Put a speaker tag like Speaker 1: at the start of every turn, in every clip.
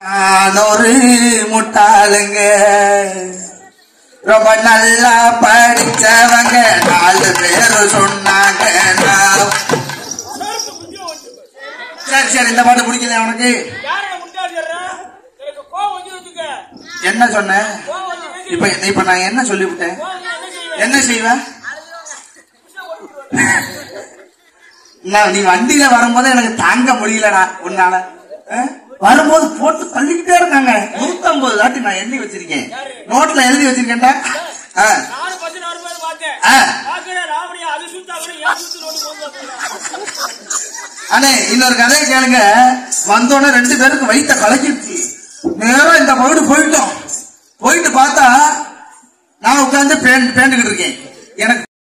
Speaker 1: நான் ஒரு முட்டாளுங்க ரொம்ப நல்லா படிச்சவங்க நாலு பேர் சொன்னாங்க நான் சரி சரி இந்த பாட்டு பிடிக்கல உனக்கு
Speaker 2: யாரை முட்டாள் சொல்றா? எனக்கு கோவம் வந்து வச்சுக்க.
Speaker 1: என்ன சொன்ன
Speaker 2: கோவம் வந்து என்ன
Speaker 1: இப்ப இப்ப நான் என்ன சொல்லிவிட்டேன்
Speaker 2: கோவம் வந்து என்ன செய்வேன்?
Speaker 1: என்ன செய்வேன் நான் நீ வண்டியில வரும்போது எனக்கு தாங்க முடியலடா உன்னால அஹ்? வரும்போது போட்டு தள்ளிக்கிட்டே இருக்காங்க நூத்தம்பது தாட்டி நான் எண்ணி வச்சிருக்கேன் நோட்ல எழுதி வச்சிருக்கேன்டா ஆ,
Speaker 2: நானும் பஸ் வரும்போது பார்த்தேன்.
Speaker 1: ஆ.
Speaker 2: பார்க்கிறேன், ராமணியா, அது சுத்தா கூட ஏன் சுத்துன்னு ஒண்ணு கொண்டு வந்தாங்க.
Speaker 1: அண்ணே இன்னொரு கதையை கேளுங்க வந்தோடனே ரெண்டு பேருக்கு வயித்த கலக்கிடுச்சு நேரம் இந்த பகுடு போயிட்டோம் போயிட்டு பார்த்தா நான் உட்கார்ந்து பேண்ட் பேண்டுகிட்டு இருக்கேன் எனக்கு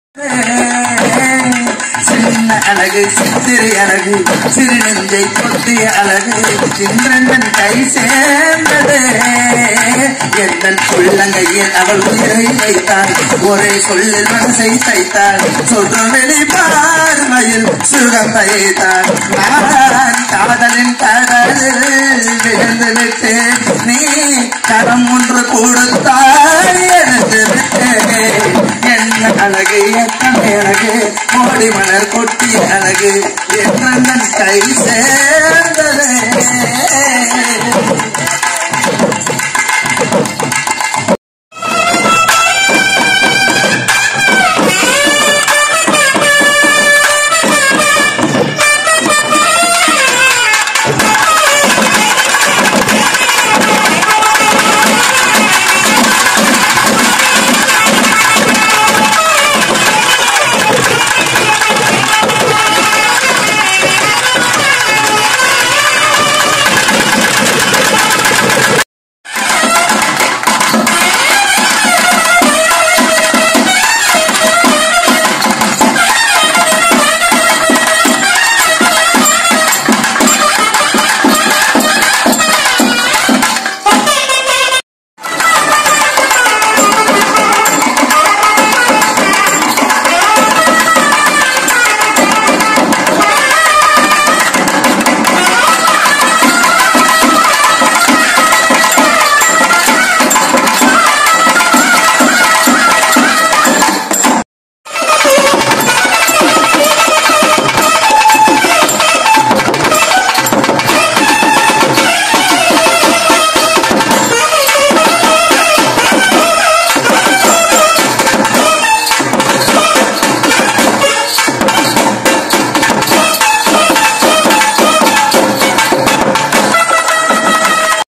Speaker 1: சின்ன அழகு சித்திரை அழகு சிறு நெஞ்சை கொட்டிய அழகு சின்றன் கை சேர்ந்தது எந்தன் உள்ளங்கையில் அவள் உயிரை வைத்தாள் ஒரே சொல்லில் மனசை தைத்தாள் சொல்ற வெளி பார்வையில் சுகம் வைத்தாள் நான் காதலின் கடலில் விழுந்து விட்டேன் நீ கரம் ஒன்று கொடுத்தாய் எழுந்து விட்டேன் என்ன அழகு எத்தனை அழகு மோடி மலர் கொட்டிய அழகு என் கை சேர்ந்ததே